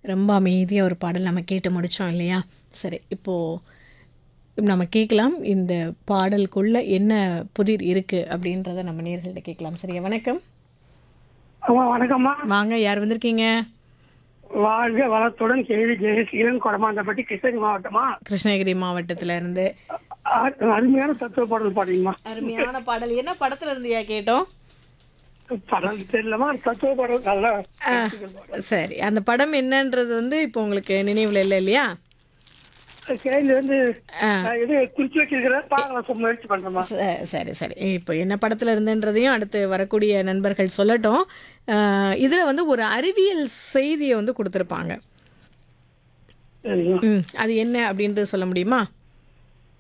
ரொம்ப அமைதியாக ஒரு பாடல் நம்ம கேட்டு முடித்தோம் இல்லையா சரி இப்போது நம்ம கேட்கலாம் இந்த பாடலுக்குள்ள என்ன புதிர் இருக்குது அப்படின்றத நம்ம நேர்கள்ட்ட கேட்கலாம் சரியா வணக்கம் அம்மா வணக்கம்மா வாங்க யார் வந்திருக்கீங்க வாழ்க வளத்துடன் கேள்வி ஜெயசீலன் கொடமாந்தப்பட்டி கிருஷ்ணகிரி மாவட்டமா கிருஷ்ணகிரி மாவட்டத்துல இருந்து அ- அருமையான தத்துவ பாடல் பாடுங்கம்மா அருமையான பாடல் என்ன படத்துல இருந்தியா கேட்டோம் பாடல் தெரியலமா தத்துவ பாடல் நல்லா சரி அந்த படம் என்னன்றது வந்து இப்போ உங்களுக்கு நினைவில் இல்லை இல்லையா கேள்வி வந்து ஆ. அஹ், இது குறிச்சு வச்சிருக்கிற பாக்கலாம் முயற்சி பண்றேம்மா ச- சரி சரி இப்போ என்ன படத்தில் இருந்துன்றதையும் அடுத்து வரக்கூடிய நண்பர்கள் சொல்லட்டும் இதில் வந்து ஒரு அறிவியல் செய்தியை வந்து கொடுத்துருப்பாங்க சரிங்க ம் அது என்ன அப்படின்றது சொல்ல முடியுமா